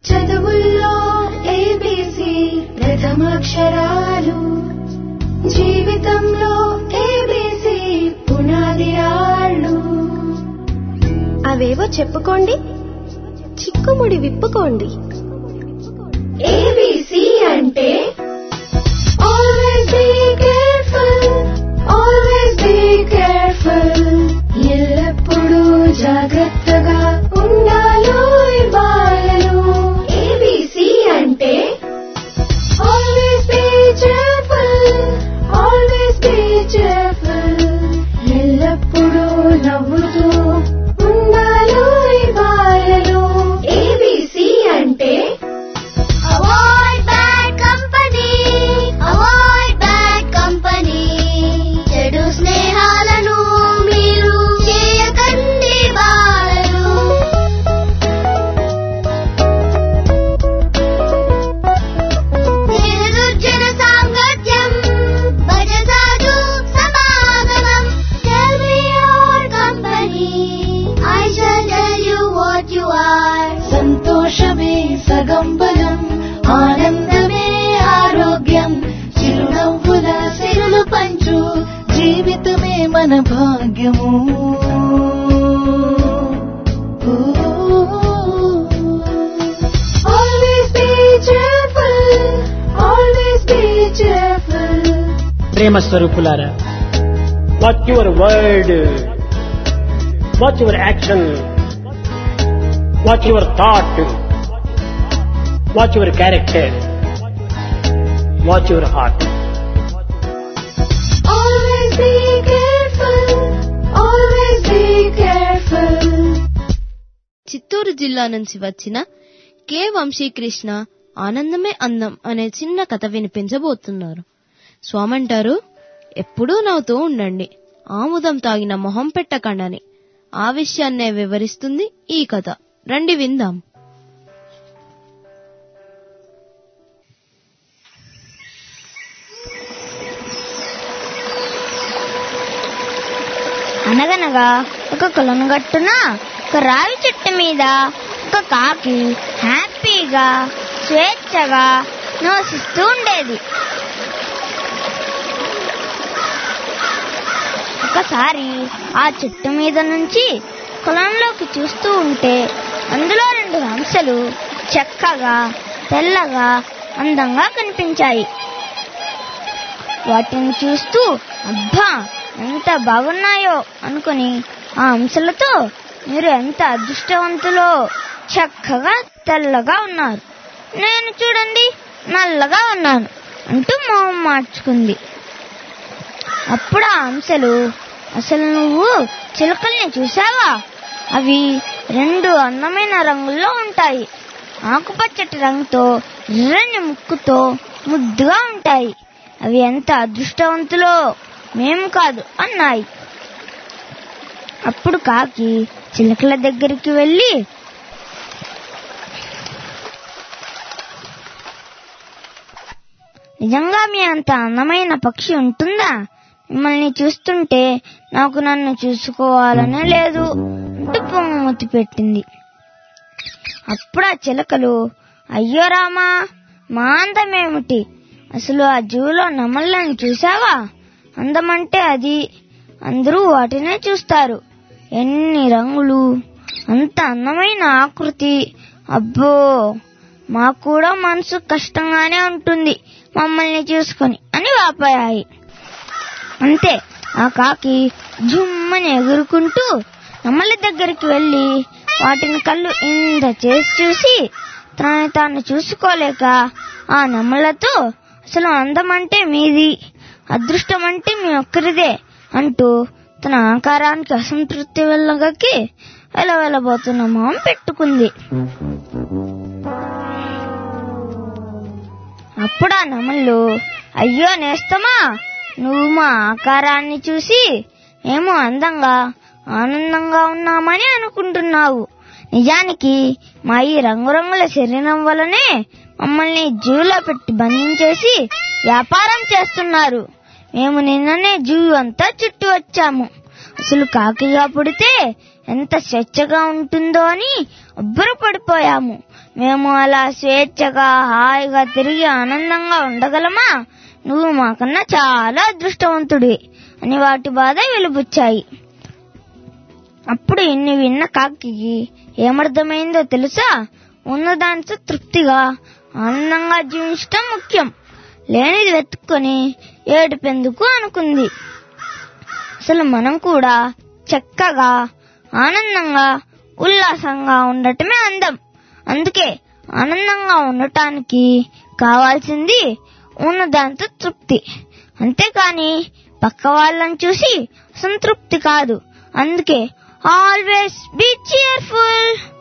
చదువుల్లో ఏబీసీ ప్రథమాక్షరాలు జీవితంలో ఏబీసీ పునాది రాళ్ళు అవేవో చెప్పుకోండి చిక్కుముడి విప్పుకోండి ఏబీసీ అంటే always be careful always be careful ఎల్లప్పుడూ జాగ్రత్తగా ఉండాలో బాలలు ఏబీసీ అంటే always be cheerful always be cheerful ఎల్లప్పుడూ నవ్వుతూ ఉండాలో బాలలు ఏబీసీ అంటే Avoid bad company. Avoid bad company. చెడు స్నేహాలను మీరు చేయకండి బాలలు నిర్దుర్జన సాంగత్యం భజసాధు సమాగమం Tell me your company. I shall tell you what you are. సంతోషమే సగం బలం ఆనందమే ఆరోగ్యం చిరునవ్వుల సిరులు పంచు జీవితమే మన భాగ్యము always be cheerful always be cheerful ప్రేమ స్వరూపులారా what your word what your action what your thought what your character what your heart Always be careful. Always be careful. Chittoor జిల్లా నుంచి వచ్చిన కె వంశీకృష్ణ ఆనందమే అందం అనే చిన్న కథ వినిపించబోతున్నారు స్వామంటారు ఎప్పుడూ నవ్వుతూ ఉండండి ఆముదం తాగిన మొహం పెట్టకండని ఆ విషయాన్నే వివరిస్తుంది ఈ కథ రండి విందాం అనగనగా ఒక కొలను గట్టున ఒక రావి చెట్టు మీద ఒక కాకి హ్యాపీగా స్వేచ్ఛగా నివసిస్తూ ఉండేది ఒకసారి ఆ చెట్టు మీద నుంచి కొలంలోకి చూస్తూ ఉంటే అందులో రెండు హంసలు చక్కగా తెల్లగా అందంగా కనిపించాయి వాటిని చూస్తూ అబ్బా ఎంత బాగున్నాయో అనుకుని ఆ అంశలతో మీరు ఎంత అదృష్టవంతులో చక్కగా తెల్లగా ఉన్నారు నేను చూడండి నల్లగా ఉన్నాను అంటూ మొహం మార్చుకుంది అప్పుడు ఆ అంశలు అసలు నువ్వు చిలకల్ని చూసావా అవి రెండు అందమైన రంగుల్లో ఉంటాయి ఆకుపచ్చటి రంగుతో ఎర్రని ముక్కుతో ముద్దుగా ఉంటాయి అవి ఎంత అదృష్టవంతులో మేము కాదు అన్నాయి అప్పుడు కాకి చిలకల దగ్గరికి వెళ్ళి నిజంగా మీ అంత అందమైన పక్షి ఉంటుందా మిమ్మల్ని చూస్తుంటే నాకు నన్ను చూసుకోవాలనే లేదు అంటూ పొంగుమతి పెట్టింది అప్పుడు ఆ చిలకలు అయ్యో రామా మా అందమేమిటి అసలు ఆ జూలో నమల్లని చూసావా అందమంటే అది అందరూ వాటినే చూస్తారు ఎన్ని రంగులు అంత అందమైన ఆకృతి అబ్బో మాకు కూడా మనసు కష్టంగానే ఉంటుంది మమ్మల్ని చూసుకొని అని వాపోయాయి అంతే ఆ కాకి జుమ్మని ఎగురుకుంటూ నమ్మల దగ్గరికి వెళ్ళి వాటిని కళ్ళు ఇంత చేసి చూసి తనని తాను చూసుకోలేక ఆ నమ్మలతో అసలు అందం అంటే మీది అదృష్టం అంటే మీ ఒక్కరిదే అంటూ తన ఆకారానికి అసంతృప్తి వెళ్ళగకి వెలవెలబోతున్న మొహం పెట్టుకుంది అప్పుడు ఆ నమలు అయ్యో నేస్తమా నువ్వు మా ఆకారాన్ని చూసి మేము అందంగా ఆనందంగా ఉన్నామని అనుకుంటున్నావు నిజానికి మా ఈ రంగురంగుల శరీరం వలనే మమ్మల్ని జూలో పెట్టి బంధించేసి వ్యాపారం చేస్తున్నారు మేము నిన్ననే జూ అంతా చుట్టూ వచ్చాము అసలు కాకిగా పుడితే ఎంత స్వచ్ఛగా ఉంటుందో అని అబ్బుర పడిపోయాము మేము అలా స్వేచ్ఛగా హాయిగా తిరిగి ఆనందంగా ఉండగలమా నువ్వు మాకన్నా చాలా అదృష్టవంతుడి అని వాటి బాధ వెలుబుచ్చాయి అప్పుడు ఇన్ని విన్న కాకి ఏమర్థమైందో తెలుసా ఉన్నదాంతో తృప్తిగా ఆనందంగా జీవించటం ముఖ్యం లేనిది వెతుక్కొని ఏడుపెందుకు అనుకుంది అసలు మనం కూడా చక్కగా ఆనందంగా ఉల్లాసంగా ఉండటమే అందం అందుకే ఆనందంగా ఉండటానికి కావాల్సింది ఉన్నదాంతో తృప్తి అంతేకాని పక్క వాళ్ళని చూసి సంతృప్తి కాదు అందుకే ఆల్వేస్ బీ cheerful